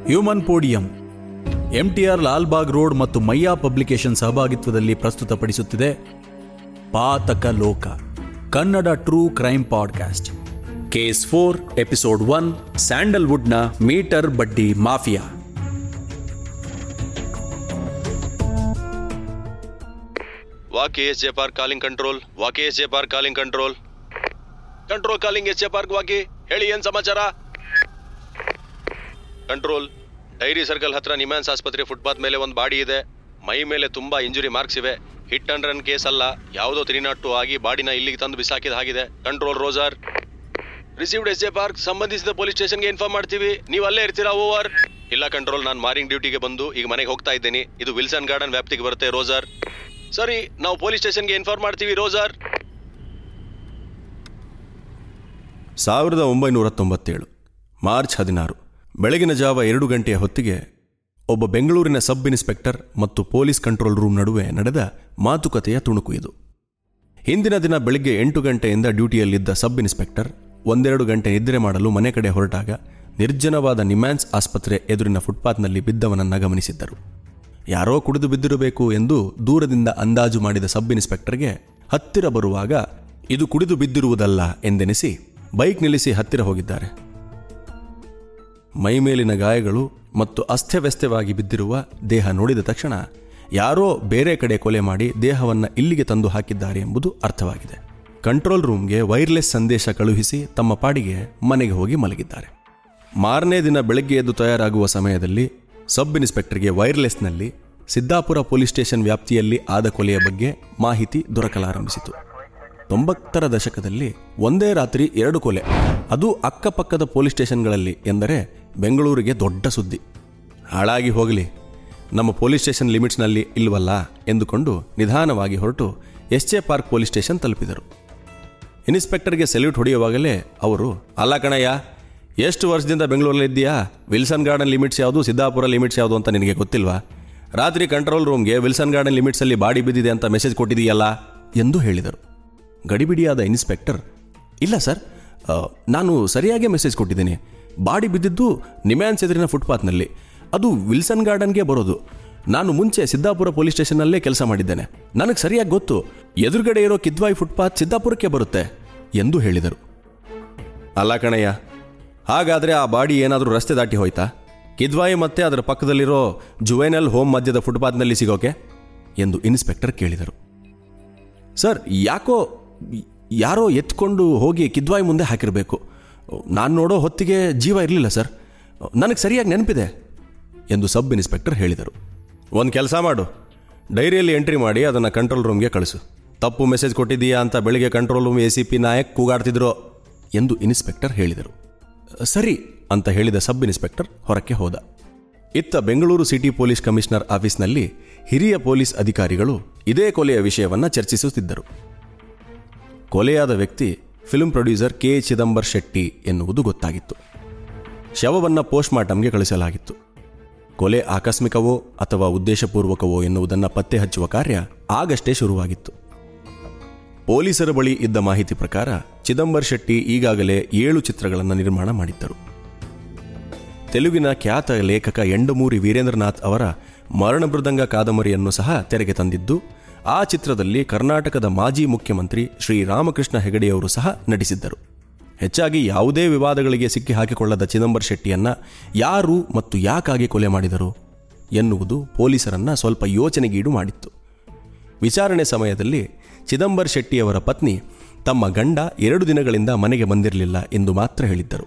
Human podium MTR Lalbagh road ಮತ್ತು Mayya publication ಸಹಭಾಗಿತ್ವದಲ್ಲಿ ಪ್ರಸ್ತುತಪಡಿಸುತ್ತಿದೆ ಪಾತಕ ಲೋಕ Kannada true crime podcast case four episode one ಸ್ಯಾಂಡಲ್ವುಡ್ನ ಮೀಟರ್ ಬಡ್ಡಿ mafia walkie S J park calling control walkie S J park calling control control calling S J park walkie ಹೇಳಿ ಏನ್ ಸಮಾಚಾರ ಕಂಟ್ರೋಲ್ ಡೈರಿ ಸರ್ಕಲ್ ಹತ್ರ ನಿಮ್ಯಾನ್ಸ್ ಆಸ್ಪತ್ರೆ ಫುಟ್ಪಾತ್ ಮೇಲೆ ಒಂದು body ಇದೆ ಮೈ ಮೇಲೆ ತುಂಬಾ ಇಂಜುರಿ ಮಾರ್ಕ್ಸ್ ಇವೆ ಹಿಟ್ ಅಂಡ್ ರನ್ ಕೇಸ್ ಅಲ್ಲ ಯಾವುದೋ ತ್ರೀ ನಾಟ್ ಟು ಆಗಿ ಬಾಡಿನ ಇಲ್ಲಿಗೆ ತಂದು ಬಿಸಾಕಿದ ಹಾಗಿದೆ control roger received S J park ಸಂಬಂಧಿಸಿದ ಪೊಲೀಸ್ ಸ್ಟೇಷನ್ಗೆ ಇನ್ಫಾರ್ಮ್ ಮಾಡ್ತೀವಿ ನೀವು ಅಲ್ಲೇ ಇರ್ತೀರಾ ಓವರ್ ಇಲ್ಲ ಕಂಟ್ರೋಲ್ ನಾನು ಮಾರ್ನಿಂಗ್ ಡ್ಯೂಟಿಗೆ ಬಂದು ಈಗ ಮನೆಗೆ ಹೋಗ್ತಾ ಇದ್ದೀನಿ ಇದು ವಿಲ್ಸನ್ ಗಾರ್ಡನ್ ವ್ಯಾಪ್ತಿಗೆ ಬರುತ್ತೆ ರೋಜರ್ ಸರಿ ನಾವು ಪೊಲೀಸ್ ಸ್ಟೇಷನ್ಗೆ ಇನ್ಫಾರ್ಮ್ ಮಾಡ್ತೀವಿ ರೋಜರ್ ಸಾವಿರದ ಒಂಬೈನೂರ ತೊಂಬತ್ತೇಳು ಮಾರ್ಚ್ ಹದಿನಾರು ಬೆಳಗಿನ ಜಾವ ಎರಡು ಗಂಟೆಯ ಹೊತ್ತಿಗೆ ಒಬ್ಬ ಬೆಂಗಳೂರಿನ ಸಬ್ ಇನ್ಸ್ಪೆಕ್ಟರ್ ಮತ್ತು ಪೊಲೀಸ್ ಕಂಟ್ರೋಲ್ ರೂಮ್ ನಡುವೆ ನಡೆದ ಮಾತುಕತೆಯ ತುಣುಕು ಇದು ಹಿಂದಿನ ದಿನ ಬೆಳಗ್ಗೆ ಎಂಟು ಗಂಟೆಯಿಂದ ಡ್ಯೂಟಿಯಲ್ಲಿದ್ದ ಸಬ್ ಇನ್ಸ್ಪೆಕ್ಟರ್ ಒಂದೆರಡು ಗಂಟೆ ನಿದ್ರೆ ಮಾಡಲು ಮನೆ ಕಡೆ ಹೊರಟಾಗ ನಿರ್ಜನವಾದ ನಿಮ್ಯಾನ್ಸ್ ಆಸ್ಪತ್ರೆ ಎದುರಿನ ಫುಟ್ಪಾತ್ನಲ್ಲಿ ಬಿದ್ದವನನ್ನ ಗಮನಿಸಿದ್ದರು ಯಾರೋ ಕುಡಿದು ಬಿದ್ದಿರಬೇಕು ಎಂದು ದೂರದಿಂದ ಅಂದಾಜು ಮಾಡಿದ ಸಬ್ ಇನ್ಸ್ಪೆಕ್ಟರ್ಗೆ ಹತ್ತಿರ ಬರುವಾಗ ಇದು ಕುಡಿದು ಬಿದ್ದಿರುವುದಲ್ಲ ಎಂದೆನಿಸಿ ಬೈಕ್ ನಿಲ್ಲಿಸಿ ಹತ್ತಿರ ಹೋಗಿದ್ದಾರೆ ಮೈಮೇಲಿನ ಗಾಯಗಳು ಮತ್ತು ಅಸ್ಥವ್ಯಸ್ಥವಾಗಿ ಬಿದ್ದಿರುವ ದೇಹ ನೋಡಿದ ತಕ್ಷಣ ಯಾರೋ ಬೇರೆ ಕಡೆ ಕೊಲೆ ಮಾಡಿ ದೇಹವನ್ನು ಇಲ್ಲಿಗೆ ತಂದು ಹಾಕಿದ್ದಾರೆ ಎಂಬುದು ಅರ್ಥವಾಗಿದೆ ಕಂಟ್ರೋಲ್ ರೂಮ್ಗೆ ವೈರ್ಲೆಸ್ ಸಂದೇಶ ಕಳುಹಿಸಿ ತಮ್ಮ ಪಾಡಿಗೆ ಮನೆಗೆ ಹೋಗಿ ಮಲಗಿದ್ದಾರೆ ಮಾರನೇ ದಿನ ಬೆಳಗ್ಗೆ ಎದ್ದು ತಯಾರಾಗುವ ಸಮಯದಲ್ಲಿ ಸಬ್ ಇನ್ಸ್ಪೆಕ್ಟರ್ಗೆ ವೈರ್ಲೆಸ್ನಲ್ಲಿ ಸಿದ್ದಾಪುರ ಪೊಲೀಸ್ ಸ್ಟೇಷನ್ ವ್ಯಾಪ್ತಿಯಲ್ಲಿ ಆದ ಕೊಲೆಯ ಬಗ್ಗೆ ಮಾಹಿತಿ ದೊರಕಲಾರಂಭಿಸಿತು ತೊಂಬತ್ತರ ದಶಕದಲ್ಲಿ ಒಂದೇ ರಾತ್ರಿ ಎರಡು ಕೊಲೆ ಅದು ಅಕ್ಕಪಕ್ಕದ ಪೊಲೀಸ್ ಸ್ಟೇಷನ್ಗಳಲ್ಲಿ ಎಂದರೆ ಬೆಂಗಳೂರಿಗೆ ದೊಡ್ಡ ಸುದ್ದಿ ಹಾಳಾಗಿ ಹೋಗಲಿ ನಮ್ಮ ಪೊಲೀಸ್ ಸ್ಟೇಷನ್ ಲಿಮಿಟ್ಸ್ನಲ್ಲಿ ಇಲ್ವಲ್ಲ ಎಂದುಕೊಂಡು ನಿಧಾನವಾಗಿ ಹೊರಟು S J park police station ತಲುಪಿದರು ಇನ್ಸ್ಪೆಕ್ಟರ್ಗೆ ಸೆಲ್ಯೂಟ್ ಹೊಡೆಯುವಾಗಲೇ ಅವರು ಅಲ್ಲ ಕಣಯ್ಯ ಎಷ್ಟು ವರ್ಷದಿಂದ ಬೆಂಗಳೂರಲ್ಲಿ ಇದ್ದೀಯಾ ವಿಲ್ಸನ್ ಗಾರ್ಡನ್ ಲಿಮಿಟ್ಸ್ ಯಾವುದು ಸಿದ್ದಾಪುರ ಲಿಮಿಟ್ಸ್ ಯಾವುದು ಅಂತ ನಿನಗೆ ಗೊತ್ತಿಲ್ವಾ ರಾತ್ರಿ ಕಂಟ್ರೋಲ್ ರೂಮ್ಗೆ ವಿಲ್ಸನ್ ಗಾರ್ಡನ್ ಲಿಮಿಟ್ಸಲ್ಲಿ ಬಾಡಿ ಬಿದ್ದಿದೆ ಅಂತ ಮೆಸೇಜ್ ಕೊಟ್ಟಿದೆಯಲ್ಲ ಎಂದು ಹೇಳಿದರು ಗಡಿಬಿಡಿಯಾದ ಇನ್ಸ್ಪೆಕ್ಟರ್ ಇಲ್ಲ ಸರ್ ಆ, ನಾನು ಸರಿಯಾಗಿ ಮೆಸೇಜ್ ಕೊಟ್ಟಿದ್ದೀನಿ ಬಾಡಿ ಬಿದ್ದಿದ್ದು ನಿಮ್ಯಾನ್ಸ್ ಎದುರಿನ ಫುಟ್ಪಾತ್ನಲ್ಲಿ ಅದು ವಿಲ್ಸನ್ ಗಾರ್ಡನ್ಗೆ ಬರೋದು ನಾನು ಮುಂಚೆ ಸಿದ್ದಾಪುರ ಪೊಲೀಸ್ ಸ್ಟೇಷನ್ನಲ್ಲೇ ಕೆಲಸ ಮಾಡಿದ್ದೇನೆ ನನಗೆ ಸರಿಯಾಗಿ ಗೊತ್ತು ಎದುರುಗಡೆ ಇರೋ ಕಿದ್ವಾಯಿ ಫುಟ್ಪಾತ್ ಸಿದ್ದಾಪುರಕ್ಕೆ ಬರುತ್ತೆ ಎಂದು ಹೇಳಿದರು ಅಲ್ಲ ಕಣಯ್ಯ ಹಾಗಾದರೆ ಆ ಬಾಡಿ ಏನಾದರೂ ರಸ್ತೆ ದಾಟಿ ಹೋಯ್ತಾ ಕಿದ್ವಾಯಿ ಮತ್ತೆ ಅದರ ಪಕ್ಕದಲ್ಲಿರೋ ಜುವೆನಲ್ ಹೋಮ್ ಮಧ್ಯದ ಫುಟ್ಪಾತ್ನಲ್ಲಿ ಸಿಗೋಕೆ ಎಂದು ಇನ್ಸ್ಪೆಕ್ಟರ್ ಕೇಳಿದರು ಸರ್ ಯಾಕೋ ಯಾರೋ ಎತ್ಕೊಂಡು ಹೋಗಿ ಕಿದ್ವಾಯಿ ಮುಂದೆ ಹಾಕಿರಬೇಕು ನಾನು ನೋಡೋ ಹೊತ್ತಿಗೆ ಜೀವ ಇರಲಿಲ್ಲ ಸರ್ ನನಗೆ ಸರಿಯಾಗಿ ನೆನಪಿದೆ ಎಂದು ಸಬ್ ಇನ್ಸ್ಪೆಕ್ಟರ್ ಹೇಳಿದರು ಒಂದು ಕೆಲಸ ಮಾಡು ಡೈರಿಯಲ್ಲಿ ಎಂಟ್ರಿ ಮಾಡಿ ಅದನ್ನು ಕಂಟ್ರೋಲ್ ರೂಮ್ಗೆ ಕಳಿಸು ತಪ್ಪು ಮೆಸೇಜ್ ಕೊಟ್ಟಿದ್ದೀಯಾ ಅಂತ ಬೆಳಿಗ್ಗೆ control room A C P Nayak ಕೂಗಾಡ್ತಿದ್ರು ಎಂದು ಇನ್ಸ್ಪೆಕ್ಟರ್ ಹೇಳಿದರು ಸರಿ ಅಂತ ಹೇಳಿದ ಸಬ್ ಇನ್ಸ್ಪೆಕ್ಟರ್ ಹೊರಕ್ಕೆ ಹೋದ ಇತ್ತ ಬೆಂಗಳೂರು ಸಿಟಿ ಪೊಲೀಸ್ ಕಮಿಷನರ್ ಆಫೀಸ್ನಲ್ಲಿ ಹಿರಿಯ ಪೊಲೀಸ್ ಅಧಿಕಾರಿಗಳು ಇದೇ ಕೊಲೆಯ ವಿಷಯವನ್ನ ಚರ್ಚಿಸುತ್ತಿದ್ದರು ಕೊಲೆಯಾದ ವ್ಯಕ್ತಿ film producer K Chidambar Shetty ಎನ್ನುವುದು ಗೊತ್ತಾಗಿತ್ತು ಶವವನ್ನು ಪೋಸ್ಟ್ಮಾರ್ಟಂಗೆ ಕಳಿಸಲಾಗಿತ್ತು ಕೊಲೆ ಆಕಸ್ಮಿಕವೋ ಅಥವಾ ಉದ್ದೇಶಪೂರ್ವಕವೋ ಎನ್ನುವುದನ್ನು ಪತ್ತೆ ಹಚ್ಚುವ ಕಾರ್ಯ ಆಗಷ್ಟೇ ಶುರುವಾಗಿತ್ತು ಪೊಲೀಸರ ಬಳಿ ಇದ್ದ ಮಾಹಿತಿ ಪ್ರಕಾರ ಚಿದಂಬರ್ ಶೆಟ್ಟಿ ಈಗಾಗಲೇ ಏಳು ಚಿತ್ರಗಳನ್ನು ನಿರ್ಮಾಣ ಮಾಡಿದ್ದರು ತೆಲುಗಿನ ಖ್ಯಾತ ಲೇಖಕ ಎಂಡಮೂರಿ ವೀರೇಂದ್ರನಾಥ್ ಅವರ ಮರಣ ಮೃದಂಗ ಕಾದಂಬರಿಯನ್ನು ಸಹ ತೆರೆಗೆ ತಂದಿದ್ದು ಆ ಚಿತ್ರದಲ್ಲಿ ಕರ್ನಾಟಕದ ಮಾಜಿ ಮುಖ್ಯಮಂತ್ರಿ ಶ್ರೀ ರಾಮಕೃಷ್ಣ ಹೆಗಡೆಯವರು ಸಹ ನಟಿಸಿದ್ದರು ಹೆಚ್ಚಾಗಿ ಯಾವುದೇ ವಿವಾದಗಳಿಗೆ ಸಿಕ್ಕಿ ಹಾಕಿಕೊಳ್ಳದ ಚಿದಂಬರ್ ಶೆಟ್ಟಿಯನ್ನ ಯಾರು ಮತ್ತು ಯಾಕಾಗಿ ಕೊಲೆ ಮಾಡಿದರು ಎನ್ನುವುದು ಪೊಲೀಸರನ್ನ ಸ್ವಲ್ಪ ಯೋಚನೆಗೀಡು ಮಾಡಿತ್ತು ವಿಚಾರಣೆ ಸಮಯದಲ್ಲಿ ಚಿದಂಬರ್ ಶೆಟ್ಟಿಯವರ ಪತ್ನಿ ತಮ್ಮ ಗಂಡ ಎರಡು ದಿನಗಳಿಂದ ಮನೆಗೆ ಬಂದಿರಲಿಲ್ಲ ಎಂದು ಮಾತ್ರ ಹೇಳಿದ್ದರು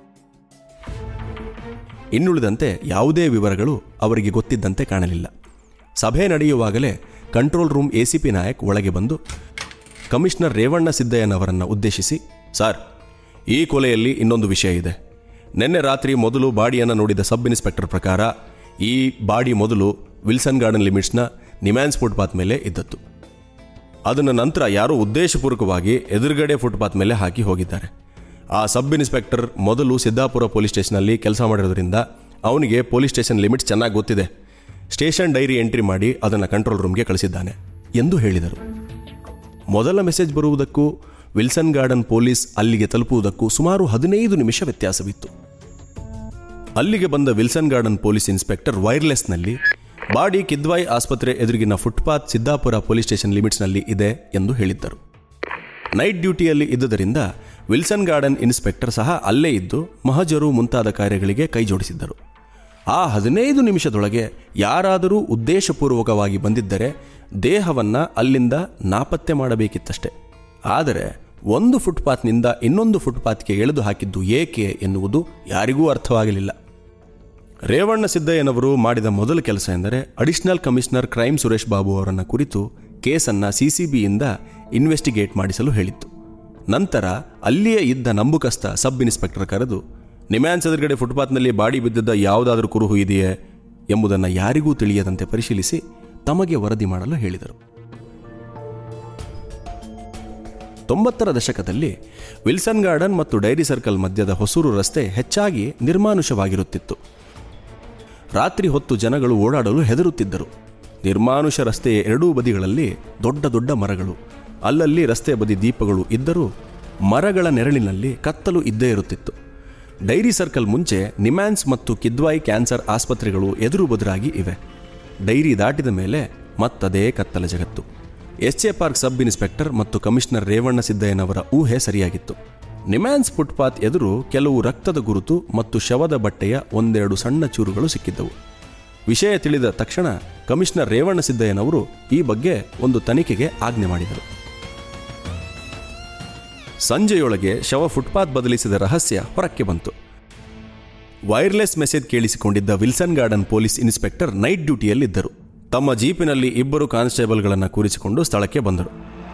ಇನ್ನುಳಿದಂತೆ ಯಾವುದೇ ವಿವರಗಳು ಅವರಿಗೆ ಗೊತ್ತಿದ್ದಂತೆ ಕಾಣಲಿಲ್ಲ ಸಭೆ ನಡೆಯುವಾಗಲೇ ಕಂಟ್ರೋಲ್ ರೂಮ್ ಎಸಿಪಿ ನಾಯಕ್ ಒಳಗೆ ಬಂದು ಕಮಿಷನರ್ ರೇವಣ್ಣ ಸಿದ್ದಯ್ಯನವರನ್ನು ಉದ್ದೇಶಿಸಿ ಸರ್ ಈ ಕೊಲೆಯಲ್ಲಿ ಇನ್ನೊಂದು ವಿಷಯ ಇದೆ ನಿನ್ನೆ ರಾತ್ರಿ ಮೊದಲು ಬಾಡಿಯನ್ನು ನೋಡಿದ ಸಬ್ ಇನ್ಸ್ಪೆಕ್ಟರ್ ಪ್ರಕಾರ ಈ ಬಾಡಿ ಮೊದಲು ವಿಲ್ಸನ್ ಗಾರ್ಡನ್ ಲಿಮಿಟ್ಸ್ನ ನಿಮ್ಯಾನ್ಸ್ ಫುಟ್ಪಾತ್ ಮೇಲೆ ಇದ್ದದ್ದು ಅದನ್ನು ನಂತರ ಯಾರೋ ಉದ್ದೇಶಪೂರ್ವಕವಾಗಿ ಎದುರುಗಡೆ ಫುಟ್ಪಾತ್ ಮೇಲೆ ಹಾಕಿ ಹೋಗಿದ್ದಾರೆ ಆ ಸಬ್ ಇನ್ಸ್ಪೆಕ್ಟರ್ ಮೊದಲು ಸಿದ್ದಾಪುರ ಪೊಲೀಸ್ ಸ್ಟೇಷನಲ್ಲಿ ಕೆಲಸ ಮಾಡಿರೋದ್ರಿಂದ ಅವನಿಗೆ ಪೊಲೀಸ್ ಸ್ಟೇಷನ್ ಲಿಮಿಟ್ಸ್ ಚೆನ್ನಾಗಿ ಗೊತ್ತಿದೆ ಸ್ಟೇಷನ್ ಡೈರಿ ಎಂಟ್ರಿ ಮಾಡಿ ಅದನ್ನು ಕಂಟ್ರೋಲ್ ರೂಮ್ಗೆ ಕಳಿಸಿದ್ದಾನೆ ಎಂದು ಹೇಳಿದರು ಮೊದಲ ಮೆಸೇಜ್ ಬರುವುದಕ್ಕೂ ವಿಲ್ಸನ್ ಗಾರ್ಡನ್ ಪೊಲೀಸ್ ಅಲ್ಲಿಗೆ ತಲುಪುವುದಕ್ಕೂ ಸುಮಾರು ಹದಿನೈದು ನಿಮಿಷ ವ್ಯತ್ಯಾಸವಿತ್ತು ಅಲ್ಲಿಗೆ ಬಂದ ವಿಲ್ಸನ್ ಗಾರ್ಡನ್ ಪೊಲೀಸ್ ಇನ್ಸ್ಪೆಕ್ಟರ್ ವೈರ್ಲೆಸ್ನಲ್ಲಿ ಬಾಡಿ ಕಿದ್ವಾಯ್ ಆಸ್ಪತ್ರೆ ಎದುರಿಗಿನ ಫುಟ್ಪಾತ್ ಸಿದ್ದಾಪುರ ಪೊಲೀಸ್ ಸ್ಟೇಷನ್ ಲಿಮಿಟ್ಸ್ನಲ್ಲಿ ಇದೆ ಎಂದು ಹೇಳಿದ್ದರು ನೈಟ್ ಡ್ಯೂಟಿಯಲ್ಲಿ ಇದ್ದುದರಿಂದ ವಿಲ್ಸನ್ ಗಾರ್ಡನ್ ಇನ್ಸ್ಪೆಕ್ಟರ್ ಸಹ ಅಲ್ಲೇ ಇದ್ದು ಮಹಜರು ಮುಂತಾದ ಕಾರ್ಯಗಳಿಗೆ ಕೈ ಜೋಡಿಸಿದ್ದರು ಆ ಹದಿನೈದು ನಿಮಿಷದೊಳಗೆ ಯಾರಾದರೂ ಉದ್ದೇಶಪೂರ್ವಕವಾಗಿ ಬಂದಿದ್ದರೆ ದೇಹವನ್ನು ಅಲ್ಲಿಂದ ನಾಪತ್ತೆ ಮಾಡಬೇಕಿತ್ತಷ್ಟೆ ಆದರೆ ಒಂದು ಫುಟ್ಪಾತ್ನಿಂದ ಇನ್ನೊಂದು ಫುಟ್ಪಾತ್ಗೆ ಎಳೆದು ಹಾಕಿದ್ದು ಏಕೆ ಎನ್ನುವುದು ಯಾರಿಗೂ ಅರ್ಥವಾಗಲಿಲ್ಲ ರೇವಣ್ಣ ಸಿದ್ದಯ್ಯನವರು ಮಾಡಿದ ಮೊದಲ ಕೆಲಸ ಎಂದರೆ additional commissioner crime Suresh Babu ಅವರನ್ನು ಕುರಿತು ಕೇಸನ್ನು ಸಿಸಿಬಿಯಿಂದ ಇನ್ವೆಸ್ಟಿಗೇಟ್ ಮಾಡಿಸಲು ಹೇಳಿತ್ತು ನಂತರ ಅಲ್ಲಿಯೇ ಇದ್ದ ನಂಬುಕಸ್ತ ಸಬ್ ಇನ್ಸ್ಪೆಕ್ಟರ್ ಕರೆದು ನಿಮ್ಯಾನ್ಸ್ ಎದುರುಗಡೆ ಫುಟ್ಪಾತ್ನಲ್ಲಿ ಬಾಡಿ ಬಿದ್ದಿದ್ದ ಯಾವುದಾದ್ರೂ ಕುರುಹು ಇದೆಯೇ ಎಂಬುದನ್ನು ಯಾರಿಗೂ ತಿಳಿಯದಂತೆ ಪರಿಶೀಲಿಸಿ ತಮಗೆ ವರದಿ ಮಾಡಲು ಹೇಳಿದರು ತೊಂಬತ್ತರ ದಶಕದಲ್ಲಿ ವಿಲ್ಸನ್ ಗಾರ್ಡನ್ ಮತ್ತು ಡೈರಿ ಸರ್ಕಲ್ ಮಧ್ಯದ ಹೊಸೂರು ರಸ್ತೆ ಹೆಚ್ಚಾಗಿ ನಿರ್ಮಾನುಷವಾಗಿರುತ್ತಿತ್ತು ರಾತ್ರಿ ಹೊತ್ತು ಜನಗಳು ಓಡಾಡಲು ಹೆದರುತ್ತಿದ್ದರು ನಿರ್ಮಾನುಷ ರಸ್ತೆಯ ಎರಡೂ ಬದಿಗಳಲ್ಲಿ ದೊಡ್ಡ ದೊಡ್ಡ ಮರಗಳು ಅಲ್ಲಲ್ಲಿ ರಸ್ತೆ ಬದಿ ದೀಪಗಳು ಇದ್ದರೂ ಮರಗಳ ನೆರಳಿನಲ್ಲಿ ಕತ್ತಲು ಇದ್ದೇ ಇರುತ್ತಿತ್ತು ಡೈರಿ ಸರ್ಕಲ್ ಮುಂಚೆ ನಿಮ್ಯಾನ್ಸ್ ಮತ್ತು ಕಿದ್ವಾಯಿ ಕ್ಯಾನ್ಸರ್ ಆಸ್ಪತ್ರೆಗಳು ಎದುರು ಬದುರಾಗಿ ಇವೆ ಡೈರಿ ದಾಟಿದ ಮೇಲೆ ಮತ್ತದೇ ಕತ್ತಲ ಜಗತ್ತು S A park sub inspector ಮತ್ತು ಕಮಿಷನರ್ ರೇವಣ್ಣ ಸಿದ್ದಯ್ಯನವರ ಊಹೆ ಸರಿಯಾಗಿತ್ತು ನಿಮ್ಯಾನ್ಸ್ ಫುಟ್ಪಾತ್ ಎದುರು ಕೆಲವು ರಕ್ತದ ಗುರುತು ಮತ್ತು ಶವದ ಬಟ್ಟೆಯ ಒಂದೆರಡು ಸಣ್ಣ ಚೂರುಗಳು ಸಿಕ್ಕಿದ್ದವು ವಿಷಯ ತಿಳಿದ ತಕ್ಷಣ ಕಮಿಷನರ್ ರೇವಣ್ಣ ಸಿದ್ದಯ್ಯನವರು ಈ ಬಗ್ಗೆ ಒಂದು ತನಿಖೆಗೆ ಆಜ್ಞೆ ಮಾಡಿದರು ಸಂಜೆಯೊಳಗೆ ಶವ ಫುಟ್ಪಾತ್ ಬದಲಿಸಿದ ರಹಸ್ಯ ಹೊರಕ್ಕೆ ಬಂತು ವೈರ್ಲೆಸ್ ಮೆಸೇಜ್ ಕೇಳಿಸಿಕೊಂಡಿದ್ದ Wilson garden police inspector night ಡ್ಯೂಟಿಯಲ್ಲಿದ್ದರು ತಮ್ಮ ಜೀಪಿನಲ್ಲಿ ಇಬ್ಬರು ಕಾನ್ಸ್ಟೇಬಲ್ಗಳನ್ನು ಕೂರಿಸಿಕೊಂಡು ಸ್ಥಳಕ್ಕೆ ಬಂದರು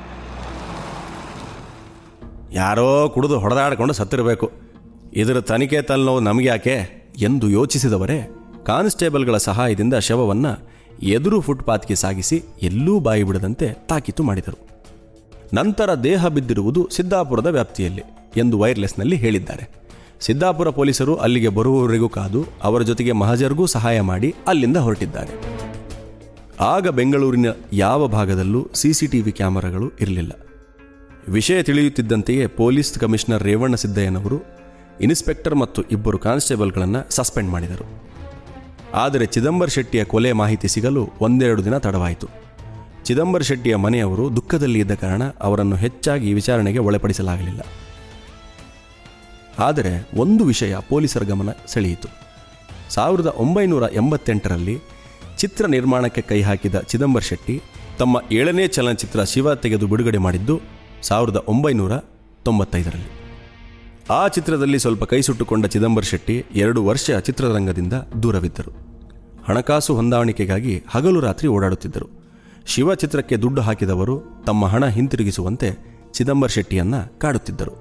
ಯಾರೋ ಕುಡಿದು ಹೊಡೆದಾಡಿಕೊಂಡು ಸತ್ತಿರಬೇಕು ಇದರ ತನಿಖೆ ತಲೆನೋವು ನಮಗೆ ಯಾಕೆ ಎಂದು ಯೋಚಿಸಿದವರೇ ಕಾನ್ಸ್ಟೇಬಲ್ಗಳ ಸಹಾಯದಿಂದ ಶವವನ್ನು ಎದುರು ಫುಟ್ಪಾತ್ಗೆ ಸಾಗಿಸಿ ಎಲ್ಲೂ ಬಾಯಿ ಬಿಡದಂತೆ ತಾಕೀತು ಮಾಡಿದರು ನಂತರ ದೇಹ ಬಿದ್ದಿರುವುದು ಸಿದ್ದಾಪುರದ ವ್ಯಾಪ್ತಿಯಲ್ಲಿ ಎಂದು ವೈರ್ಲೆಸ್ನಲ್ಲಿ ಹೇಳಿದ್ದಾರೆ ಸಿದ್ದಾಪುರ ಪೊಲೀಸರು ಅಲ್ಲಿಗೆ ಬರುವವರೆಗೂ ಕಾದು ಅವರ ಜೊತೆಗೆ ಮಹಜರ್ಗೂ ಸಹಾಯ ಮಾಡಿ ಅಲ್ಲಿಂದ ಹೊರಟಿದ್ದಾರೆ ಆಗ ಬೆಂಗಳೂರಿನ ಯಾವ ಭಾಗದಲ್ಲೂ ಸಿಸಿಟಿವಿ ಕ್ಯಾಮೆರಾಗಳು ಇರಲಿಲ್ಲ ವಿಷಯ ತಿಳಿಯುತ್ತಿದ್ದಂತೆಯೇ ಪೊಲೀಸ್ ಕಮಿಷನರ್ ರೇವಣ್ಣ ಸಿದ್ದಯ್ಯನವರು ಇನ್ಸ್ಪೆಕ್ಟರ್ ಮತ್ತು ಇಬ್ಬರು ಕಾನ್ಸ್ಟೇಬಲ್ಗಳನ್ನು ಸಸ್ಪೆಂಡ್ ಮಾಡಿದರು ಆದರೆ ಚಿದಂಬರ್ ಶೆಟ್ಟಿಯ ಕೊಲೆ ಮಾಹಿತಿ ಸಿಗಲು ಒಂದೆರಡು ದಿನ ತಡವಾಯಿತು ಚಿದಂಬರ ಶೆಟ್ಟಿಯ ಮನೆಯವರು ದುಃಖದಲ್ಲಿ ಇದ್ದ ಕಾರಣ ಅವರನ್ನು ಹೆಚ್ಚಾಗಿ ವಿಚಾರಣೆಗೆ ಒಳಪಡಿಸಲಾಗಲಿಲ್ಲ ಆದರೆ ಒಂದು ವಿಷಯ ಪೊಲೀಸರ ಗಮನ ಸೆಳೆಯಿತು ಸಾವಿರದ ಒಂಬೈನೂರ ಎಂಬತ್ತೆಂಟರಲ್ಲಿ ಚಿತ್ರ ನಿರ್ಮಾಣಕ್ಕೆ ಕೈ ಹಾಕಿದ ಚಿದಂಬರ ಶೆಟ್ಟಿ ತಮ್ಮ ಏಳನೇ ಚಲನಚಿತ್ರ ಶಿವ ತೆಗೆದು ಬಿಡುಗಡೆ ಮಾಡಿದ್ದು ಸಾವಿರದ ಒಂಬೈನೂರ ತೊಂಬತ್ತೈದರಲ್ಲಿ ಆ ಚಿತ್ರದಲ್ಲಿ ಸ್ವಲ್ಪ ಕೈ ಸುಟ್ಟುಕೊಂಡ ಚಿದಂಬರ ಶೆಟ್ಟಿ ಎರಡು ವರ್ಷ ಚಿತ್ರರಂಗದಿಂದ ದೂರವಿದ್ದರು ಹಣಕಾಸು ಹೊಂದಾಣಿಕೆಗಾಗಿ ಹಗಲು ರಾತ್ರಿ ಓಡಾಡುತ್ತಿದ್ದರು ಶಿವ ಚಿತ್ರಕ್ಕೆ ದುಡ್ಡು ಹಾಕಿದವರು ತಮ್ಮ ಹಣ ಹಿಂತಿರುಗಿಸುವಂತೆ ಚಿದಂಬರ ಶೆಟ್ಟಿಯನ್ನ ಕಾಡುತ್ತಿದ್ದರು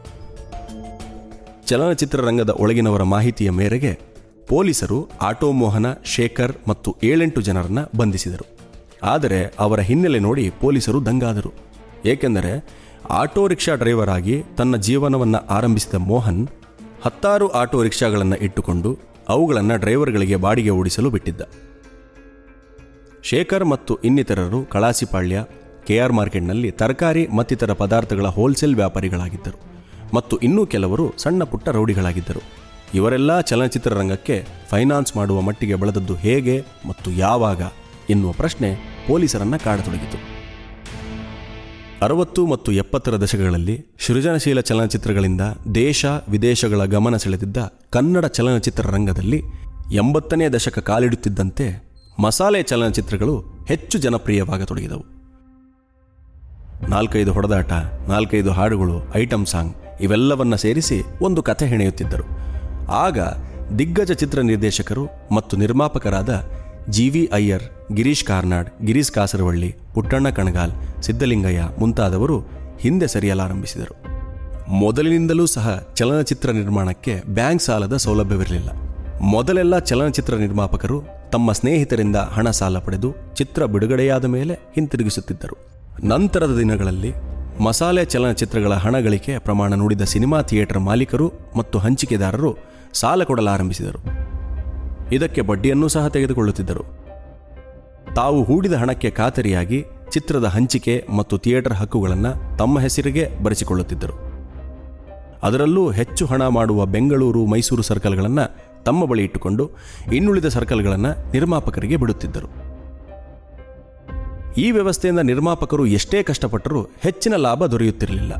ಚಲನಚಿತ್ರರಂಗದ ಒಳಗಿನವರ ಮಾಹಿತಿಯ ಮೇರೆಗೆ ಪೊಲೀಸರು ಆಟೋ ಮೋಹನ ಶೇಖರ್ ಮತ್ತು ಏಳೆಂಟು ಜನರನ್ನ ಬಂಧಿಸಿದರು ಆದರೆ ಅವರ ಹಿನ್ನೆಲೆ ನೋಡಿ ಪೊಲೀಸರು ದಂಗಾದರು ಏಕೆಂದರೆ ಆಟೋ ರಿಕ್ಷಾ ಡ್ರೈವರ್ ಆಗಿ ತನ್ನ ಜೀವನವನ್ನು ಆರಂಭಿಸಿದ ಮೋಹನ್ ಹತ್ತಾರು ಆಟೋ ರಿಕ್ಷಾಗಳನ್ನು ಇಟ್ಟುಕೊಂಡು ಅವುಗಳನ್ನು ಡ್ರೈವರ್ಗಳಿಗೆ ಬಾಡಿಗೆ ಓಡಿಸಲು ಬಿಟ್ಟಿದ್ದ ಶೇಖರ್ ಮತ್ತು ಇನ್ನಿತರರು ಕಳಾಸಿಪಾಳ್ಯ ಕೆಆರ್ ಮಾರ್ಕೆಟ್ನಲ್ಲಿ ತರಕಾರಿ ಮತ್ತಿತರ ಪದಾರ್ಥಗಳ ಹೋಲ್ಸೇಲ್ ವ್ಯಾಪಾರಿಗಳಾಗಿದ್ದರು ಮತ್ತು ಇನ್ನೂ ಕೆಲವರು ಸಣ್ಣ ಪುಟ್ಟ ರೌಡಿಗಳಾಗಿದ್ದರು ಇವರೆಲ್ಲ ಚಲನಚಿತ್ರರಂಗಕ್ಕೆ ಫೈನಾನ್ಸ್ ಮಾಡುವ ಮಟ್ಟಿಗೆ ಬೆಳೆದದ್ದು ಹೇಗೆ ಮತ್ತು ಯಾವಾಗ ಎನ್ನುವ ಪ್ರಶ್ನೆ ಪೊಲೀಸರನ್ನ ಕಾಡತೊಡಗಿತು ಅರವತ್ತು ಮತ್ತು ಎಪ್ಪತ್ತರ ದಶಕಗಳಲ್ಲಿ ಸೃಜನಶೀಲ ಚಲನಚಿತ್ರಗಳಿಂದ ದೇಶ ವಿದೇಶಗಳ ಗಮನ ಸೆಳೆದಿದ್ದ ಕನ್ನಡ ಚಲನಚಿತ್ರ ರಂಗದಲ್ಲಿ ಎಂಬತ್ತನೇ ದಶಕ ಕಾಲಿಡುತ್ತಿದ್ದಂತೆ ಮಸಾಲೆ ಚಲನಚಿತ್ರಗಳು ಹೆಚ್ಚು ಜನಪ್ರಿಯವಾಗತೊಡಗಿದವು ನಾಲ್ಕೈದು ಹೊಡೆದಾಟ ನಾಲ್ಕೈದು ಹಾಡುಗಳು ಐಟಮ್ ಸಾಂಗ್ ಇವೆಲ್ಲವನ್ನ ಸೇರಿಸಿ ಒಂದು ಕಥೆ ಹೆಣೆಯುತ್ತಿದ್ದರು ಆಗ ದಿಗ್ಗಜ ಚಿತ್ರ ನಿರ್ದೇಶಕರು ಮತ್ತು ನಿರ್ಮಾಪಕರಾದ ಜಿ ವಿ ಅಯ್ಯರ್ ಗಿರೀಶ್ ಕಾರ್ನಾಡ್ ಗಿರೀಶ್ ಕಾಸರವಳ್ಳಿ ಪುಟ್ಟಣ್ಣ ಕಣಗಾಲ್ ಸಿದ್ದಲಿಂಗಯ್ಯ ಮುಂತಾದವರು ಹಿಂದೆ ಸರಿಯಲಾರಂಭಿಸಿದರು ಮೊದಲಿನಿಂದಲೂ ಸಹ ಚಲನಚಿತ್ರ ನಿರ್ಮಾಣಕ್ಕೆ ಬ್ಯಾಂಕ್ ಸಾಲದ ಸೌಲಭ್ಯವಿರಲಿಲ್ಲ ಮೊದಲೆಲ್ಲ ಚಲನಚಿತ್ರ ನಿರ್ಮಾಪಕರು ತಮ್ಮ ಸ್ನೇಹಿತರಿಂದ ಹಣ ಸಾಲ ಪಡೆದು ಚಿತ್ರ ಬಿಡುಗಡೆಯಾದ ಮೇಲೆ ಹಿಂತಿರುಗಿಸುತ್ತಿದ್ದರು ನಂತರದ ದಿನಗಳಲ್ಲಿ ಮಸಾಲೆ ಚಲನಚಿತ್ರಗಳ ಹಣ ಗಳಿಕೆ ಪ್ರಮಾಣ ನುಡಿದ ಸಿನಿಮಾ ಥಿಯೇಟರ್ ಮಾಲೀಕರು ಮತ್ತು ಹಂಚಿಕೆದಾರರು ಸಾಲ ಕೊಡಲಾರಂಭಿಸಿದರು ಇದಕ್ಕೆ ಬಡ್ಡಿಯನ್ನೂ ಸಹ ತೆಗೆದುಕೊಳ್ಳುತ್ತಿದ್ದರು ತಾವು ಹೂಡಿದ ಹಣಕ್ಕೆ ಖಾತರಿಯಾಗಿ ಚಿತ್ರದ ಹಂಚಿಕೆ ಮತ್ತು ಥಿಯೇಟರ್ ಹಕ್ಕುಗಳನ್ನು ತಮ್ಮ ಹೆಸರಿಗೆ ಬರೆಸಿಕೊಳ್ಳುತ್ತಿದ್ದರು ಅದರಲ್ಲೂ ಹೆಚ್ಚು ಹಣ ಮಾಡುವ ಬೆಂಗಳೂರು ಮೈಸೂರು ಸರ್ಕಲ್ಗಳನ್ನು ತಮ್ಮ ಬಳಿ ಇಟ್ಟುಕೊಂಡು ಇನ್ನುಳಿದ ಸರ್ಕಲ್ಗಳನ್ನು ನಿರ್ಮಾಪಕರಿಗೆ ಬಿಡುತ್ತಿದ್ದರು ಈ ವ್ಯವಸ್ಥೆಯಿಂದ ನಿರ್ಮಾಪಕರು ಎಷ್ಟೇ ಕಷ್ಟಪಟ್ಟರೂ ಹೆಚ್ಚಿನ ಲಾಭ ದೊರೆಯುತ್ತಿರಲಿಲ್ಲ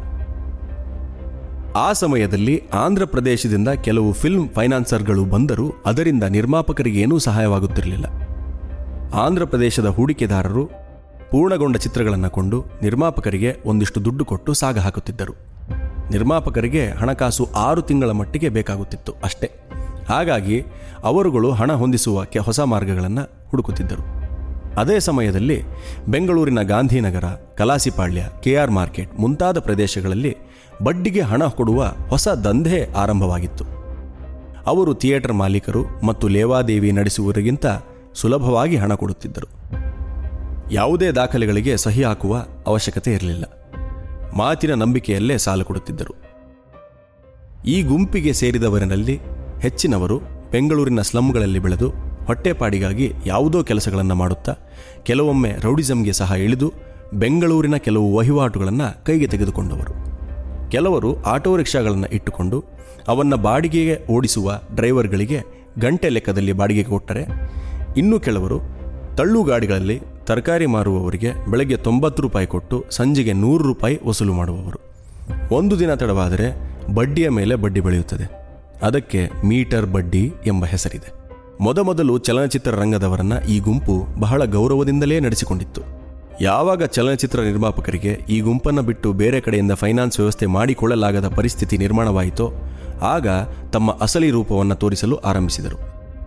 ಆ ಸಮಯದಲ್ಲಿ ಆಂಧ್ರ ಪ್ರದೇಶದಿಂದ ಕೆಲವು ಫಿಲ್ಮ್ ಫೈನಾನ್ಸರ್ಗಳು ಬಂದರೂ ಅದರಿಂದ ನಿರ್ಮಾಪಕರಿಗೆ ಏನೂ ಸಹಾಯವಾಗುತ್ತಿರಲಿಲ್ಲ ಆಂಧ್ರ ಪ್ರದೇಶದ ಹೂಡಿಕೆದಾರರು ಪೂರ್ಣಗೊಂಡ ಚಿತ್ರಗಳನ್ನು ಕೊಂಡು ನಿರ್ಮಾಪಕರಿಗೆ ಒಂದಿಷ್ಟು ದುಡ್ಡು ಕೊಟ್ಟು ಸಾಗ ಹಾಕುತ್ತಿದ್ದರು ನಿರ್ಮಾಪಕರಿಗೆ ಹಣಕಾಸು ಆರು ತಿಂಗಳ ಮಟ್ಟಿಗೆ ಬೇಕಾಗುತ್ತಿತ್ತು ಅಷ್ಟೇ ಹಾಗಾಗಿ ಅವರುಗಳು ಹಣ ಹೊಂದಿಸುವ ಕೆ ಹೊಸ ಮಾರ್ಗಗಳನ್ನು ಹುಡುಕುತ್ತಿದ್ದರು ಅದೇ ಸಮಯದಲ್ಲಿ ಬೆಂಗಳೂರಿನ ಗಾಂಧಿನಗರ ಕಲಾಸಿಪಾಳ್ಯ ಕೆಆರ್ ಮಾರ್ಕೆಟ್ ಮುಂತಾದ ಪ್ರದೇಶಗಳಲ್ಲಿ ಬಡ್ಡಿಗೆ ಹಣ ಕೊಡುವ ಹೊಸ ದಂಧೆ ಆರಂಭವಾಗಿತ್ತು ಅವರು ಥಿಯೇಟರ್ ಮಾಲೀಕರು ಮತ್ತು ಲೇವಾದೇವಿ ನಡೆಸುವವರಿಗಿಂತ ಸುಲಭವಾಗಿ ಹಣ ಕೊಡುತ್ತಿದ್ದರು ಯಾವುದೇ ದಾಖಲೆಗಳಿಗೆ ಸಹಿ ಹಾಕುವ ಅವಶ್ಯಕತೆ ಇರಲಿಲ್ಲ ಮಾತಿನ ನಂಬಿಕೆಯಲ್ಲೇ ಸಾಲ ಕೊಡುತ್ತಿದ್ದರು ಈ ಗುಂಪಿಗೆ ಸೇರಿದವರಿನಲ್ಲಿ ಹೆಚ್ಚಿನವರು ಬೆಂಗಳೂರಿನ ಸ್ಲಮ್ಗಳಲ್ಲಿ ಬೆಳೆದು ಹೊಟ್ಟೆಪಾಡಿಗಾಗಿ ಯಾವುದೋ ಕೆಲಸಗಳನ್ನು ಮಾಡುತ್ತಾ ಕೆಲವೊಮ್ಮೆ ರೌಡಿಸಂಗೆ ಸಹ ಇಳಿದು ಬೆಂಗಳೂರಿನ ಕೆಲವು ವಹಿವಾಟುಗಳನ್ನು ಕೈಗೆ ತೆಗೆದುಕೊಂಡವರು ಕೆಲವರು ಆಟೋ ರಿಕ್ಷಾಗಳನ್ನು ಇಟ್ಟುಕೊಂಡು ಅವನ್ನು ಬಾಡಿಗೆಗೆ ಓಡಿಸುವ ಡ್ರೈವರ್ಗಳಿಗೆ ಗಂಟೆ ಲೆಕ್ಕದಲ್ಲಿ ಬಾಡಿಗೆ ಕೊಟ್ಟರೆ ಇನ್ನು ಕೆಲವರು ತಳ್ಳು ಗಾಡಿಗಳಲ್ಲಿ ತರಕಾರಿ ಮಾರುವವರಿಗೆ ಬೆಳಗ್ಗೆ ತೊಂಬತ್ತು ರೂಪಾಯಿ ಕೊಟ್ಟು ಸಂಜೆಗೆ ನೂರು ರೂಪಾಯಿ ವಸೂಲು ಮಾಡುವವರು ಒಂದು ದಿನ ತಡವಾದರೆ ಬಡ್ಡಿಯ ಮೇಲೆ ಬಡ್ಡಿ ಬೆಳೆಯುತ್ತದೆ ಅದಕ್ಕೆ ಮೀಟರ್ ಬಡ್ಡಿ ಎಂಬ ಹೆಸರಿದೆ ಮೊದಮೊದಲು ಚಲನಚಿತ್ರ ರಂಗದವರನ್ನ ಈ ಗುಂಪು ಬಹಳ ಗೌರವದಿಂದಲೇ ನಡೆಸಿಕೊಂಡಿತ್ತು ಯಾವಾಗ ಚಲನಚಿತ್ರ ನಿರ್ಮಾಪಕರಿಗೆ ಈ ಗುಂಪನ್ನು ಬಿಟ್ಟು ಬೇರೆ ಕಡೆಯಿಂದ ಫೈನಾನ್ಸ್ ವ್ಯವಸ್ಥೆ ಮಾಡಿಕೊಳ್ಳಲಾಗದ ಪರಿಸ್ಥಿತಿ ನಿರ್ಮಾಣವಾಯಿತೋ ಆಗ ತಮ್ಮ ಅಸಲಿ ರೂಪವನ್ನು ತೋರಿಸಲು ಆರಂಭಿಸಿದರು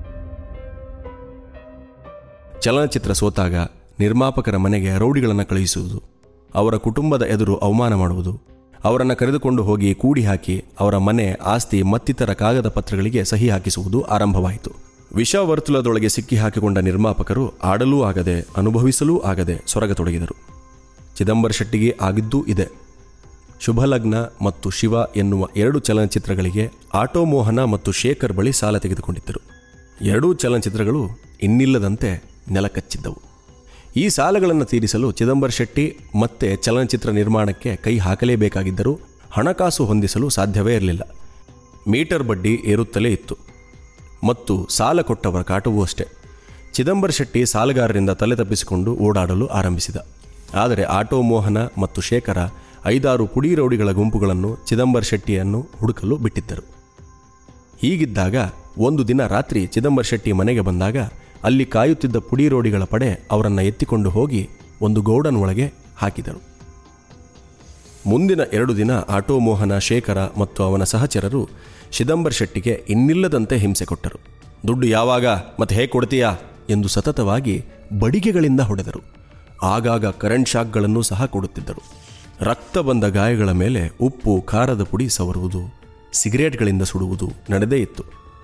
ಚಲನಚಿತ್ರ ಸೋತಾಗ ನಿರ್ಮಾಪಕರ ಮನೆಗೆ ರೌಡಿಗಳನ್ನು ಕಳುಹಿಸುವುದು ಅವರ ಕುಟುಂಬದ ಎದುರು ಅವಮಾನ ಮಾಡುವುದು ಅವರನ್ನು ಕರೆದುಕೊಂಡು ಹೋಗಿ ಕೂಡಿ ಹಾಕಿ ಅವರ ಮನೆ ಆಸ್ತಿ ಮತ್ತಿತರ ಕಾಗದ ಪತ್ರಗಳಿಗೆ ಸಹಿ ಹಾಕಿಸುವುದು ಆರಂಭವಾಯಿತು ವಿಷವರ್ತುಲದೊಳಗೆ ಸಿಕ್ಕಿ ಹಾಕಿಕೊಂಡ ನಿರ್ಮಾಪಕರು ಆಡಲೂ ಆಗದೆ ಅನುಭವಿಸಲೂ ಆಗದೆ ಸೊರಗತೊಡಗಿದರು ಚಿದಂಬರ ಶೆಟ್ಟಿಗೆ ಆಗಿದ್ದೂ ಇದೆ ಶುಭಲಗ್ನ ಮತ್ತು ಶಿವ ಎನ್ನುವ ಎರಡು ಚಲನಚಿತ್ರಗಳಿಗೆ ಆಟೋ ಮೋಹನ ಮತ್ತು ಶೇಖರ್ ಬಳಿ ಸಾಲ ತೆಗೆದುಕೊಂಡಿದ್ದರು ಎರಡೂ ಚಲನಚಿತ್ರಗಳು ಇನ್ನಿಲ್ಲದಂತೆ ನೆಲಕಚ್ಚಿದ್ದವು ಈ ಸಾಲಗಳನ್ನು ತೀರಿಸಲು ಚಿದಂಬರ ಶೆಟ್ಟಿ ಮತ್ತೆ ಚಲನಚಿತ್ರ ನಿರ್ಮಾಣಕ್ಕೆ ಕೈ ಹಾಕಲೇಬೇಕಾಗಿದ್ದರೂ ಹಣಕಾಸು ಹೊಂದಿಸಲು ಸಾಧ್ಯವೇ ಇರಲಿಲ್ಲ ಮೀಟರ್ ಬಡ್ಡಿ ಏರುತ್ತಲೇ ಇತ್ತು ಮತ್ತು ಸಾಲ ಕೊಟ್ಟವರ ಕಾಟವೂ ಅಷ್ಟೇ ಚಿದಂಬರ ಶೆಟ್ಟಿ ಸಾಲಗಾರರಿಂದ ತಲೆ ತಪ್ಪಿಸಿಕೊಂಡು ಓಡಾಡಲು ಆರಂಭಿಸಿದ ಆದರೆ ಆಟೋ ಮೋಹನ ಮತ್ತು ಶೇಖರ ಐದಾರು ಪುಡಿ ರೌಡಿಗಳ ಗುಂಪುಗಳನ್ನು ಚಿದಂಬರ ಶೆಟ್ಟಿಯನ್ನು ಹುಡುಕಲು ಬಿಟ್ಟಿದ್ದರು ಹೀಗಿದ್ದಾಗ ಒಂದು ದಿನ ರಾತ್ರಿ ಚಿದಂಬರ ಶೆಟ್ಟಿ ಮನೆಗೆ ಬಂದಾಗ ಅಲ್ಲಿ ಕಾಯುತ್ತಿದ್ದ ಪುಡಿ ರೋಡಿಗಳ ಪಡೆ ಅವರನ್ನು ಎತ್ತಿಕೊಂಡು ಹೋಗಿ ಒಂದು ಗೌಡನ್ ಒಳಗೆ ಹಾಕಿದರು ಮುಂದಿನ ಎರಡು ದಿನ ಆಟೋ ಮೋಹನ ಶೇಖರ ಮತ್ತು ಅವನ ಸಹಚರರು ಚಿದಂಬರ ಶೆಟ್ಟಿಗೆ ಇನ್ನಿಲ್ಲದಂತೆ ಹಿಂಸೆ ಕೊಟ್ಟರು ದುಡ್ಡು ಯಾವಾಗ ಮತ್ತೆ ಹೇಗೆ ಕೊಡ್ತೀಯಾ ಎಂದು ಸತತವಾಗಿ ಬಡಿಗೆಗಳಿಂದ ಹೊಡೆದರು ಆಗಾಗ ಕರೆಂಟ್ ಶಾಕ್ಗಳನ್ನು ಸಹ ಕೊಡುತ್ತಿದ್ದರು ರಕ್ತ ಬಂದ ಗಾಯಗಳ ಮೇಲೆ ಉಪ್ಪು ಖಾರದ ಪುಡಿ ಸವರುವುದು ಸಿಗರೇಟ್ಗಳಿಂದ ಸುಡುವುದು ನಡೆದೇ ಇತ್ತು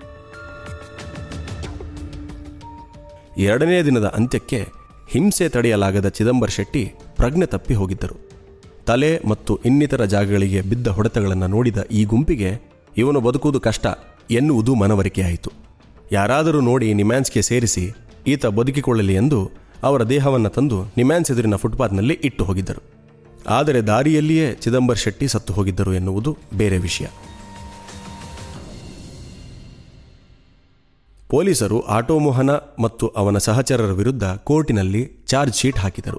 ಎರಡನೇ ದಿನದ ಅಂತ್ಯಕ್ಕೆ ಹಿಂಸೆ ತಡೆಯಲಾಗದ ಚಿದಂಬರ ಶೆಟ್ಟಿ ಪ್ರಜ್ಞೆ ತಪ್ಪಿ ಹೋಗಿದ್ದರು ತಲೆ ಮತ್ತು ಇನ್ನಿತರ ಜಾಗಗಳಿಗೆ ಬಿದ್ದ ಹೊಡೆತಗಳನ್ನು ನೋಡಿದ ಈ ಗುಂಪಿಗೆ ಇವನು ಬದುಕುವುದು ಕಷ್ಟ ಎನ್ನುವುದು ಮನವರಿಕೆಯಾಯಿತು ಯಾರಾದರೂ ನೋಡಿ ನಿಮ್ಯಾನ್ಸ್ಗೆ ಸೇರಿಸಿ ಈತ ಬದುಕಿಕೊಳ್ಳಲಿ ಎಂದು ಅವರ ದೇಹವನ್ನು ತಂದು ನಿಮ್ಯಾನ್ಸ್ ಎದುರಿನ ಫುಟ್ಪಾತ್ನಲ್ಲಿ ಇಟ್ಟು ಹೋಗಿದ್ದರು ಆದರೆ ದಾರಿಯಲ್ಲಿಯೇ ಚಿದಂಬರ ಶೆಟ್ಟಿ ಸತ್ತು ಹೋಗಿದ್ದರು ಎನ್ನುವುದು ಬೇರೆ ವಿಷಯ ಪೊಲೀಸರು ಆಟೋ ಮೋಹನ ಮತ್ತು ಅವನ ಸಹಚರರ ವಿರುದ್ಧ ಕೋರ್ಟಿನಲ್ಲಿ ಚಾರ್ಜ್ ಶೀಟ್ ಹಾಕಿದರು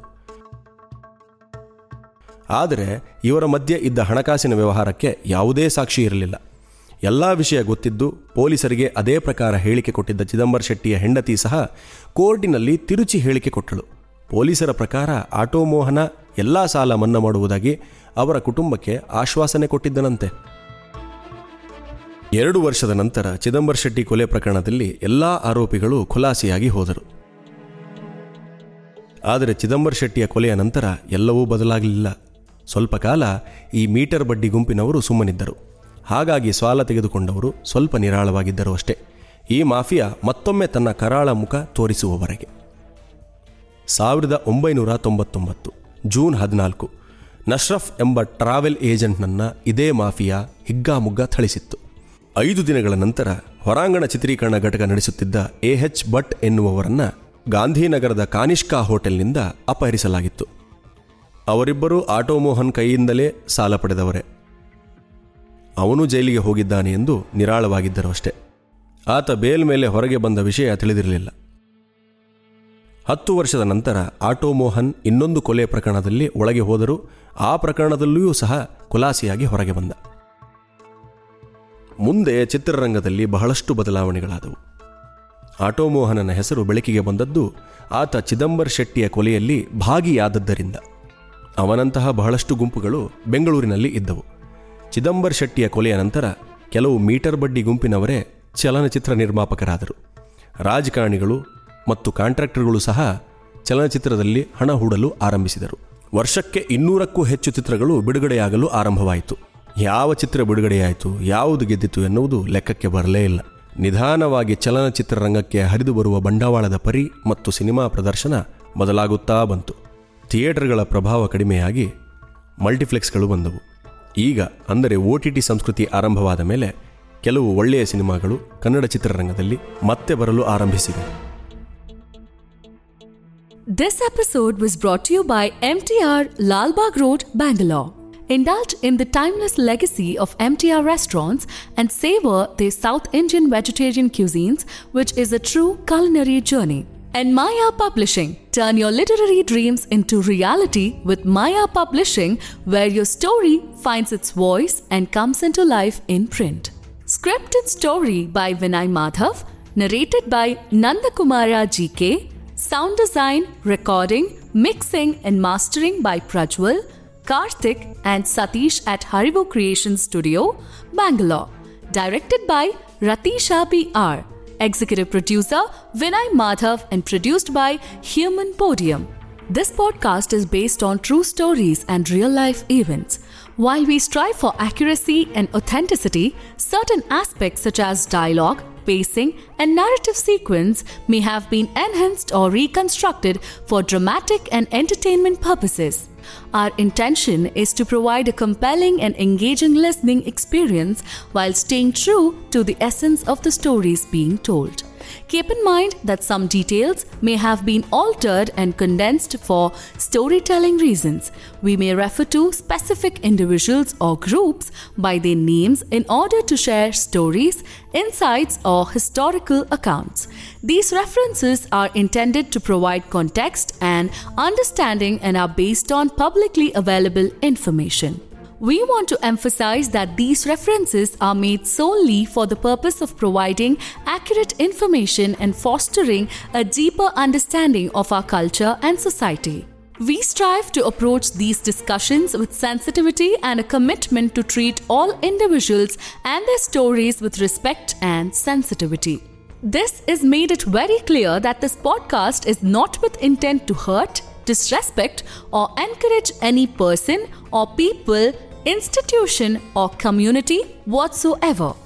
ಆದರೆ ಇವರ ಮಧ್ಯೆ ಇದ್ದ ಹಣಕಾಸಿನ ವ್ಯವಹಾರಕ್ಕೆ ಯಾವುದೇ ಸಾಕ್ಷಿ ಇರಲಿಲ್ಲ ಎಲ್ಲ ವಿಷಯ ಗೊತ್ತಿದ್ದು ಪೊಲೀಸರಿಗೆ ಅದೇ ಪ್ರಕಾರ ಹೇಳಿಕೆ ಕೊಟ್ಟಿದ್ದ ಚಿದಂಬರ ಶೆಟ್ಟಿಯ ಹೆಂಡತಿ ಸಹ ಕೋರ್ಟಿನಲ್ಲಿ ತಿರುಚಿ ಹೇಳಿಕೆ ಕೊಟ್ಟಳು ಪೊಲೀಸರ ಪ್ರಕಾರ ಆಟೋ ಮೋಹನ ಎಲ್ಲ ಸಾಲ ಮನ್ನಾ ಮಾಡುವುದಾಗಿ ಅವರ ಕುಟುಂಬಕ್ಕೆ ಆಶ್ವಾಸನೆ ಕೊಟ್ಟಿದ್ದನಂತೆ ಎರಡು ವರ್ಷದ ನಂತರ ಚಿದಂಬರ ಶೆಟ್ಟಿ ಕೊಲೆ ಪ್ರಕರಣದಲ್ಲಿ ಎಲ್ಲಾ ಆರೋಪಿಗಳು ಖುಲಾಸೆಯಾಗಿ ಹೋದರು ಆದರೆ ಚಿದಂಬರ ಶೆಟ್ಟಿಯ ಕೊಲೆಯ ನಂತರ ಎಲ್ಲವೂ ಬದಲಾಗಲಿಲ್ಲ ಸ್ವಲ್ಪ ಕಾಲ ಈ ಮೀಟರ್ ಬಡ್ಡಿ ಗುಂಪಿನವರು ಸುಮ್ಮನಿದ್ದರು ಹಾಗಾಗಿ ಸಾಲ ತೆಗೆದುಕೊಂಡವರು ಸ್ವಲ್ಪ ನಿರಾಳವಾಗಿದ್ದರು ಅಷ್ಟೇ ಈ ಮಾಫಿಯಾ ಮತ್ತೊಮ್ಮೆ ತನ್ನ ಕರಾಳ ಮುಖ ತೋರಿಸುವವರೆಗೆ ಸಾವಿರದ ಒಂಬೈನೂರ ತೊಂಬತ್ತೊಂಬತ್ತು ಜೂನ್ ಹದಿನಾಲ್ಕು ನಶ್ರಫ್ ಎಂಬ ಟ್ರಾವೆಲ್ ಏಜೆಂಟ್ನನ್ನ ಇದೇ ಮಾಫಿಯಾ ಹಿಗ್ಗಾಮುಗ್ಗ ಥಳಿಸಿತ್ತು ಐದು ದಿನಗಳ ನಂತರ ಹೊರಾಂಗಣ ಚಿತ್ರೀಕರಣ ಘಟಕ ನಡೆಸುತ್ತಿದ್ದ ಎ ಎಚ್ ಭಟ್ ಎನ್ನುವವರನ್ನ ಗಾಂಧಿನಗರದ ಕಾನಿಷ್ಕಾ ಹೋಟೆಲ್ನಿಂದ ಅಪಹರಿಸಲಾಗಿತ್ತು ಅವರಿಬ್ಬರೂ ಆಟೋ ಮೋಹನ್ ಕೈಯಿಂದಲೇ ಸಾಲ ಪಡೆದವರೇ ಅವನು ಜೈಲಿಗೆ ಹೋಗಿದ್ದಾನೆ ಎಂದು ನಿರಾಳವಾಗಿದ್ದರು ಅಷ್ಟೇ ಆತ ಬೇಲ್ ಮೇಲೆ ಹೊರಗೆ ಬಂದ ವಿಷಯ ತಿಳಿದಿರಲಿಲ್ಲ ಹತ್ತು ವರ್ಷದ ನಂತರ ಆಟೋ ಮೋಹನ್ ಇನ್ನೊಂದು ಕೊಲೆ ಪ್ರಕರಣದಲ್ಲಿ ಒಳಗೆ ಹೋದರೂ ಆ ಪ್ರಕರಣದಲ್ಲಿಯೂ ಸಹ ಖುಲಾಸೆಯಾಗಿ ಹೊರಗೆ ಬಂದ ಮುಂದೆ ಚಿತ್ರರಂಗದಲ್ಲಿ ಬಹಳಷ್ಟು ಬದಲಾವಣೆಗಳಾದವು ಆಟೋ ಮೋಹನನ ಹೆಸರು ಬೆಳಕಿಗೆ ಬಂದದ್ದು ಆತ ಚಿದಂಬರ್ ಶೆಟ್ಟಿಯ ಕೊಲೆಯಲ್ಲಿ ಭಾಗಿಯಾದದ್ದರಿಂದ ಅವನಂತಹ ಬಹಳಷ್ಟು ಗುಂಪುಗಳು ಬೆಂಗಳೂರಿನಲ್ಲಿ ಇದ್ದವು ಚಿದಂಬರ್ ಶೆಟ್ಟಿಯ ಕೊಲೆಯ ನಂತರ ಕೆಲವು ಮೀಟರ್ ಬಡ್ಡಿ ಗುಂಪಿನವರೇ ಚಲನಚಿತ್ರ ನಿರ್ಮಾಪಕರಾದರು ರಾಜಕಾರಣಿಗಳು ಮತ್ತು ಕಾಂಟ್ರಾಕ್ಟರ್ಗಳು ಸಹ ಚಲನಚಿತ್ರದಲ್ಲಿ ಹಣ ಹೂಡಲು ಆರಂಭಿಸಿದರು ವರ್ಷಕ್ಕೆ ಇನ್ನೂರಕ್ಕೂ ಹೆಚ್ಚು ಚಿತ್ರಗಳು ಬಿಡುಗಡೆಯಾಗಲು ಆರಂಭವಾಯಿತು ಯಾವ ಚಿತ್ರ ಬಿಡುಗಡೆಯಾಯಿತು ಯಾವುದು ಗೆದ್ದಿತು ಎನ್ನುವುದು ಲೆಕ್ಕಕ್ಕೆ ಬರಲೇ ಇಲ್ಲ ನಿಧಾನವಾಗಿ ಚಲನಚಿತ್ರ ರಂಗಕ್ಕೆ ಹರಿದು ಬರುವ ಬಂಡವಾಳದ ಪರಿ ಮತ್ತು ಸಿನಿಮಾ ಪ್ರದರ್ಶನ ಬದಲಾಗುತ್ತಾ ಬಂತು ಥಿಯೇಟರ್ಗಳ ಪ್ರಭಾವ ಕಡಿಮೆಯಾಗಿ ಮಲ್ಟಿಪ್ಲೆಕ್ಸ್ಗಳು ಬಂದವು ಈಗ ಅಂದರೆ ಒ ಟಿ ಟಿ ಸಂಸ್ಕೃತಿ ಆರಂಭವಾದ ಮೇಲೆ ಕೆಲವು ಒಳ್ಳೆಯ ಸಿನಿಮಾಗಳು ಕನ್ನಡ ಚಿತ್ರರಂಗದಲ್ಲಿ ಮತ್ತೆ ಬರಲು ಆರಂಭಿಸಿವೆ This episode was brought to you by MTR Lalbagh Road, Bangalore. Indulge in the timeless legacy of MTR restaurants and savor their South Indian vegetarian cuisines, which is a true culinary journey. And Maya Publishing. Turn your literary dreams into reality with Maya Publishing, where your story finds its voice and comes into life in print. Script and story by Vinay Madhav, narrated by Nandakumara GK, sound design, recording, mixing, and mastering by Prajwal, Karthik, and Satish at Haribo Creation Studio, Bangalore. Directed by Ratisha B.R. Executive producer Vinay Madhav and produced by Human Podium. This podcast is based on true stories and real life events. While we strive for accuracy and authenticity, certain aspects such as dialogue, pacing, and narrative sequence may have been enhanced or reconstructed for dramatic and entertainment purposes. Our intention is to provide a compelling and engaging listening experience while staying true to the essence of the stories being told. Keep in mind that some details may have been altered and condensed for storytelling reasons. We may refer to specific individuals or groups by their names in order to share stories, insights, or historical accounts. These references are intended to provide context and understanding and are based on publicly available information. We want to emphasize that these references are made solely for the purpose of providing accurate information and fostering a deeper understanding of our culture and society. We strive to approach these discussions with sensitivity and a commitment to treat all individuals and their stories with respect and sensitivity. This is made it very clear that this podcast is not with intent to hurt, disrespect, or encourage any person or people, institution, or community whatsoever.